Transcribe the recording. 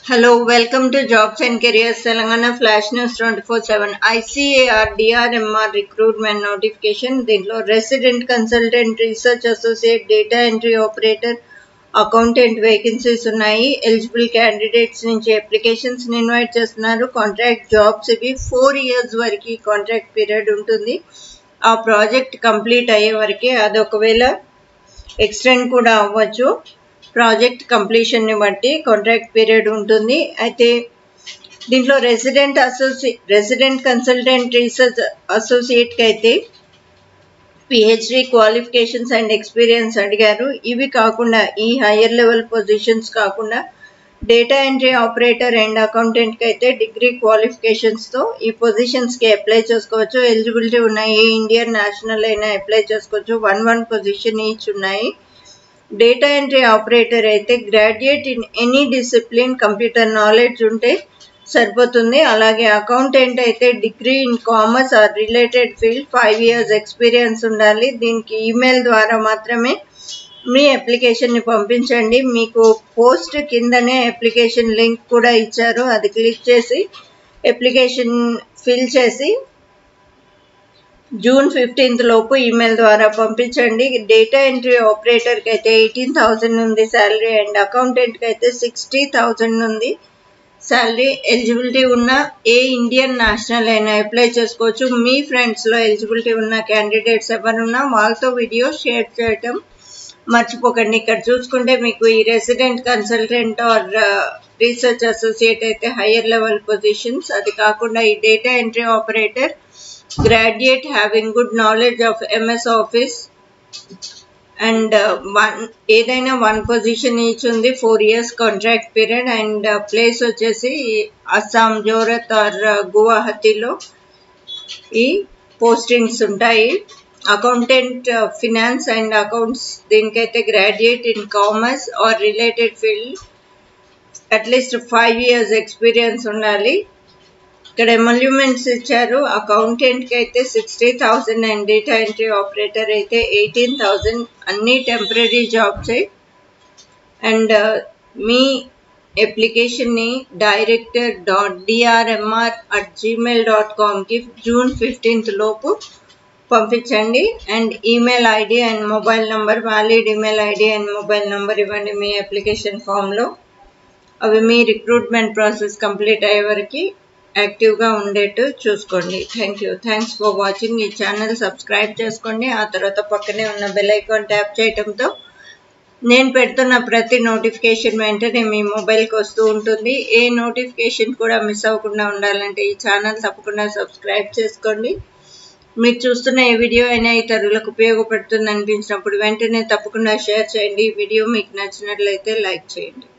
Hello, welcome to Jobs and Careers Telangana Flash News 24/7. ICAR DRMR recruitment notification దీంట్లో resident consultant research associate data entry operator accountant vacancies ఉన్నాయి eligible candidates నుంచి applications invite చేస్తున్నారు contract jobs ఇవి four years వరకు contract period ఉంటుంది ఆ project complete అయ్యే వరకే అది ఒకవేళ ఎక్స్టెండ్ కూడా అవ్వచ్చు ప్రాజెక్ట్ కంప్లీషన్ని బట్టి కాంట్రాక్ట్ పీరియడ్ ఉంటుంది అయితే దీంట్లో రెసిడెంట్ అసోసి రెసిడెంట్ కన్సల్టెంట్ రీసెర్చ్ అసోసియేట్కి అయితే పిహెచ్డి క్వాలిఫికేషన్స్ అండ్ ఎక్స్పీరియన్స్ అడిగారు ఇవి కాకుండా ఈ హయ్యర్ లెవెల్ పొజిషన్స్ కాకుండా డేటా ఎంట్రీ ఆపరేటర్ అండ్ అకౌంటెంట్కి అయితే డిగ్రీ క్వాలిఫికేషన్స్తో ఈ పొజిషన్స్కి అప్లై చేసుకోవచ్చు ఎలిజిబిలిటీ ఉన్నాయి ఏ ఇండియన్ నేషనల్ అయినా అప్లై చేసుకోవచ్చు వన్ వన్ పొజిషన్ ఈచ్ ఉన్నాయి డేటా ఎంట్రీ ఆపరేటర్ అయితే graduate in any discipline computer knowledge ఉంటే సరిపోతుంది అలాగే అకౌంటెంట్ అయితే degree in commerce or related field five years experience ఉండాలి దీనికి ఈమెయిల్ ద్వారా మాత్రమే మీ అప్లికేషన్ని పంపించండి మీకు పోస్ట్ కిందనే అప్లికేషన్ లింక్ కూడా ఇచ్చారు అది క్లిక్ చేసి అప్లికేషన్ ఫిల్ చేసి జూన్ ఫిఫ్టీన్త్ లోపు ఈమెయిల్ ద్వారా పంపించండి డేటా ఎంట్రీ ఆపరేటర్కి అయితే ఎయిటీన్ థౌజండ్ ఉంది శాలరీ అండ్ అకౌంటెంట్కి అయితే సిక్స్టీ థౌజండ్ ఉంది శాలరీ ఎలిజిబిలిటీ ఉన్న ఏ ఇండియన్ నేషనల్ అయినా అప్లై చేసుకోవచ్చు మీ ఫ్రెండ్స్లో ఎలిజిబిలిటీ ఉన్న క్యాండిడేట్స్ ఎవరున్నా వాళ్ళతో వీడియో షేర్ చేయటం మర్చిపోకండి ఇక్కడ చూసుకుంటే మీకు ఈ resident consultant or research associate అయితే హయ్యర్ లెవెల్ పొజిషన్స్ అది కాకుండా ఈ data entry operator graduate having good knowledge of MS Office and one ఏదైనా వన్ పొజిషన్ ఈచ్ ఉంది four years contract period and place వచ్చేసి అస్సాం జోరత్ ఆర్ గువాహతిలో ఈ పోస్టింగ్స్ ఉంటాయి అకౌంటెంట్ ఫినాన్స్ అండ్ అకౌంట్స్ దీనికైతే graduate in commerce or related field at least five years experience ఉండాలి ఇక్కడ emoluments ఇచ్చారు అకౌంటెంట్కి అయితే sixty thousand and data entry operator అయితే ఎయిటీన్ థౌజండ్ అన్ని టెంపరీ జాబ్స్ అండ్ మీ అప్లికేషన్ని director dot DRMR at Gmail dot కామ్కి జూన్ ఫిఫ్టీన్త్ లోపు పంపించండి and email ID and mobile number valid email ID and mobile number ఇవ్వండి మీ application ఫామ్లో అవి మీ రిక్రూట్మెంట్ ప్రాసెస్ కంప్లీట్ అయ్యే వరకు యాక్టివ్గా ఉండేట్టు చూసుకోండి thank you thanks for watching ఈ ఛానల్ సబ్స్క్రైబ్ చేసుకోండి ఆ తర్వాత పక్కనే ఉన్న బెల్ ఐకాన్ ట్యాప్ చేయడంతో నేను పెడుతున్న ప్రతి నోటిఫికేషన్ వెంటనే మీ మొబైల్కి వస్తూ ఉంటుంది ఏ నోటిఫికేషన్ కూడా మిస్ అవ్వకుండా ఉండాలంటే ఈ ఛానల్ తప్పకుండా సబ్స్క్రైబ్ చేసుకోండి మీరు చూస్తున్న ఏ వీడియో అయినా ఇతరులకు ఉపయోగపడుతుంది అనిపించినప్పుడు వెంటనే తప్పకుండా షేర్ చేయండి ఈ వీడియో మీకు నచ్చినట్లయితే లైక్ చేయండి